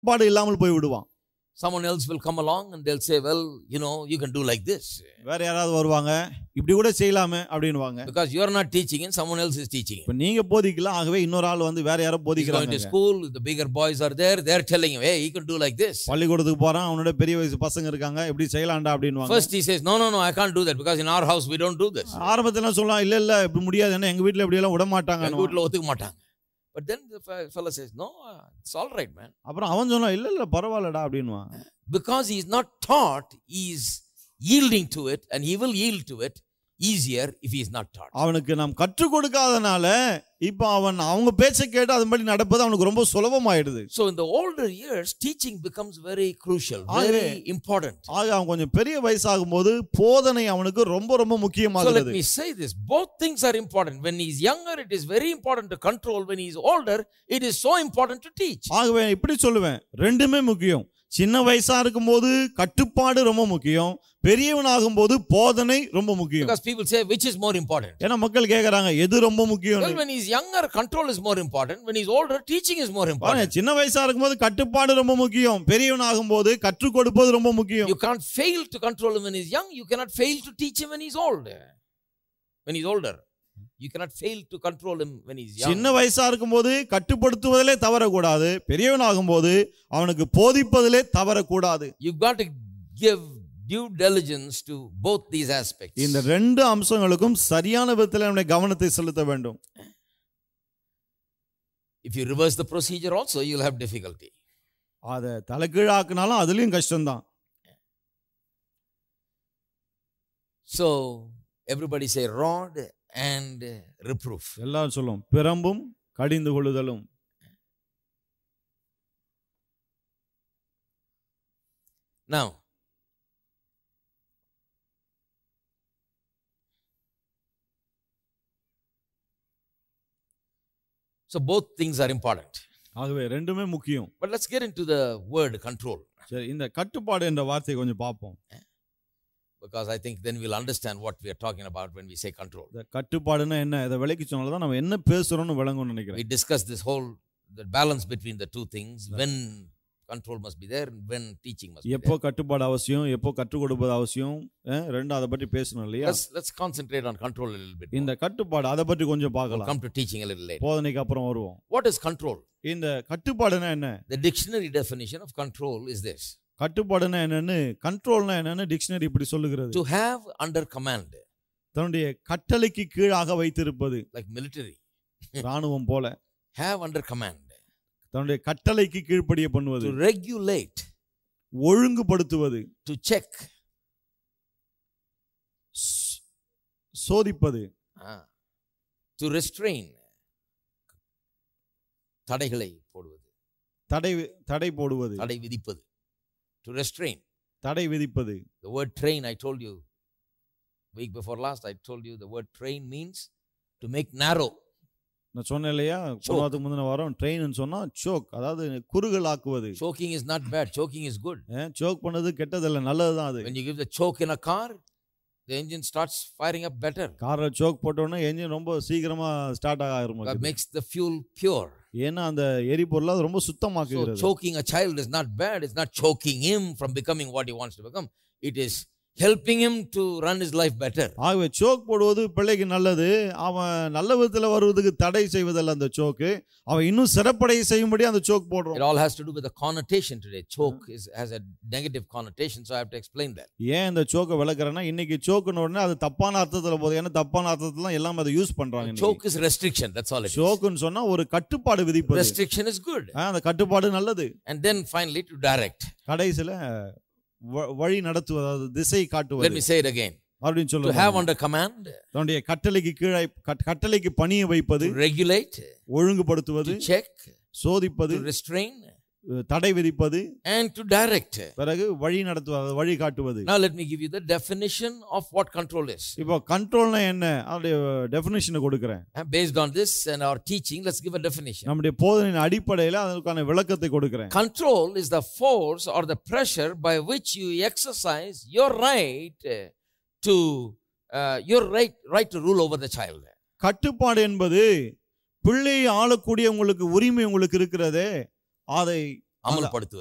பாடு இல்லாமல் போய் விடுவான் Someone else will come along and they'll say, Well, you know, you can do like this. வேற யாராவது வருவாங்க இப்படி கூட செய்யலாமே அப்படின்னுவாங்க Because you're not teaching it, someone else is teaching it. இப்ப நீங்க போதிக்கலாம் ஆகவே இன்னொரு ஆள் வந்து வேற யாரோ He's going போதிக்கிறாங்க to school, the bigger boys are there, they're telling him, Hey, you can do like this. பள்ளிக்கூடத்துக்கு போறான் அவனோட பெரிய வயசு பசங்க இருக்காங்க எப்படி செய்யலாம்டா அப்படின்னுவாங்க First he says, No, no, no, I can't do that because in our house we don't do this. ஆரம்பத்துல சொல்லலாம் இல்ல இல்ல இப்படி முடியாது என்ன எங்க வீட்டுல இப்படி எல்லாம் விட எங்க மாட்டாங்க வீட்டுல ஒத்துக்க மாட்டாங்க But then the fe- fellow says, No, it's all right, man. அப்புறம் அவன் சொன்னான் இல்ல இல்ல பரவாயில்லடா அப்படின்னுவான் Because he is not taught, he is yielding to it, and he will yield to it easier if he is not taught. அவனுக்கு நாம் கற்றுக் கொடுக்காதனால இப்ப அவன் அவங்க பேச்சை கேட்டு அதன்படி நடப்பது அவனுக்கு ரொம்ப சுலபமாயிடுது So in the older years, teaching becomes very crucial, ஆகவே- very important. ஆக அவன் கொஞ்சம் பெரிய வயசாகும் போது போதனை அவனுக்கு ரொம்ப ரொம்ப So let முக்கியமாகிறது me say this both things are important. When he's younger, it is very important to control. When he's older, it is so important to teach. ஆகவே இப்படி சொல்லுவேன் ரெண்டுமே முக்கியம் சின்ன வயசா இருக்கும்போது கட்டுப்பாடு ரொம்ப முக்கியம் பெரியவன் ஆகும்போது போதனை ரொம்ப முக்கியம் Because people say, which is more important? ஏன்னா மக்கள் கேக்குறாங்க எது ரொம்ப முக்கியம் Well, when he's younger, control is more important. When he's older, teaching is more important. சின்ன வயசா இருக்கும்போது கட்டுப்பாடு ரொம்ப முக்கியம் பெரியவன் ஆகும்போது கற்றுக் கொடுப்பது ரொம்ப முக்கியம் You can't fail to control him when he's young. You cannot fail to teach him when he's old. When he's older. You cannot fail to control him when he's young. சின்ன வயசா இருக்கும்போது கட்டுப்படுத்துவதிலே தவறக்கூடாது பெரியவன் ஆகும்போது அவனுக்கு போதிப்பதிலே தவறக்கூடாது You've got to give due diligence to both these aspects. இந்த ரெண்டு அம்சங்களுக்கும் சரியான விதத்தில் நம்முடைய கவனத்தை செலுத்த வேண்டும் If you reverse the procedure also, you'll have difficulty. அதை தலைகீழாக்குனாலும் அதுலயும் கஷ்டம்தான் So, everybody say rod and reproof. எல்லாரும் சொல்லும் பிரம்பும் கடிந்து கொள்ளுதலும் Now, so both things are important. ஆகவே ரெண்டுமே முக்கியம் But let's get into the word control சரி இந்த கட்டுப்பாடு என்ற வார்த்தையை கொஞ்சம் பார்ப்போம் because I think then we'll understand what we are talking about when we say control. இந்த கட்டுப்பாடுன்னா என்ன இதை விலைக்கு சொன்னால்தான் நம்ம என்ன பேசுறோம்னு விளங்கும்னு நினைக்கிறேன் We discussed this whole the balance between the two things when control must be there and when teaching must be எப்போ there. கட்டுப்பாடு அவசியம் எப்போ கற்றுக் கொடுப்பது அவசியம் அஹ், ரெண்டும் அதை பற்றி பேசணும் இல்லையா Let's let's concentrate on control a little bit. More. இந்த கட்டுப்பாடு அதை பற்றி கொஞ்சம் We'll பார்க்கலாம் come to teaching a little later. போதனைக்கு அப்புறம் வருவோம் What is control? இந்த கட்டுப்பாடுனா என்ன The dictionary definition of control is this கட்டுப்பாடுனா என்னன்னு கண்ட்ரோல்னா என்னன்னு டிக்ஷனரி இப்படி சொல்லுகிறது to have under command, தன்னுடைய கட்டளைக்கு கீழாக வைத்திருப்பது like military, ராணுவம் போல have under command, தன்னுடைய கட்டளைக்கு கீழ்ப்படிய பண்ணுவது to regulate, ஒழுங்குபடுத்துவது to check, ஸ்- சோதிப்பது ah, to restrain, தடைகளை போடுவது தடை தடை போடுவது தடை விதிப்பது to restrain தடை விதிப்பது the word train i told you week before last i told you the word train means to make narrow நான் சொன்னேன் இல்லையா போனதுக்கு முந்தின வாரம் ட்ரெயின் சொன்னா சோக் அதாவது குறுகல் ஆக்குவது choking is not bad choking is good choke பண்ணது கெட்டதில்ல நல்லதுதான் அது when you give the choke in a car the engine starts firing up better கார்ல சோக் போட்டோன்னே என்ஜின் ரொம்ப சீக்கிரமா ஸ்டார்ட் ஆக that ஆரம்பிக்கும் makes the fuel pure ஏன்னா அந்த எரிபொருள் அது ரொம்ப so சுத்தமாக்குகிறது choking a child is not bad it's not choking him from becoming what he wants to become it is helping him to run his life better ஆகவே choke போடுவது பிள்ளைக்கு நல்லது அவன் நல்ல விதத்துல வருவதுக்கு தடை செய்வதல்ல அந்த சோக்கு அவன் இன்னும் சிறப்படைய செய்யும்படி அந்த சோக் it போடுறோம் all has to do with the connotation today choke is has a negative connotation so i have to explain that ஏன் இந்த சோக்கை விளக்குறேன்னா இன்னைக்கு சோக்குன உடனே அது தப்பான அர்த்தத்துல போகுது ஏன்னா தப்பான அர்த்தத்துல எல்லாம் அதை யூஸ் பண்றாங்க இன்னைக்கு. choke is restriction that's all it is சோக்குன்னு சொன்னா ஒரு கட்டுப்பாடு விதிப்பது restriction is good ஆ, அந்த கட்டுப்பாடு நல்லது and then finally to direct கடைசியில வ- வழி நடத்துவது அதாவது திசை let காட்டுவது me say it again அப்படின்னு to சொல்லுவாங்க have under command தன்னுடைய கட்டளைக்கு கீழே கட்- கட்டளைக்கு பணிய வைப்பது to regulate ஒழுங்குபடுத்துவது to check சோதிப்பது to restrain தடை விதிப்பது and to direct பிறகு வழி நடத்துவது வழி காட்டுவது now let me give you the definition of what control is இப்போ கண்ட்ரோல்னா என்ன அதோடைய டெஃபினேஷனை கொடுக்கிறேன் Uh, based on this and our teaching let's give a definition நம்முடைய போதனையின் அடிப்படையில் அதற்கான விளக்கத்தை கொடுக்கிறேன் control is the force or the pressure by which you exercise your right uh, to uh, your right right to rule over the child கட்டுப்பாடு என்பது பிள்ளையை ஆளக்கூடிய உங்களுக்கு உரிமை உங்களுக்கு இருக்கிறதே அதை அமல்படுத்துவது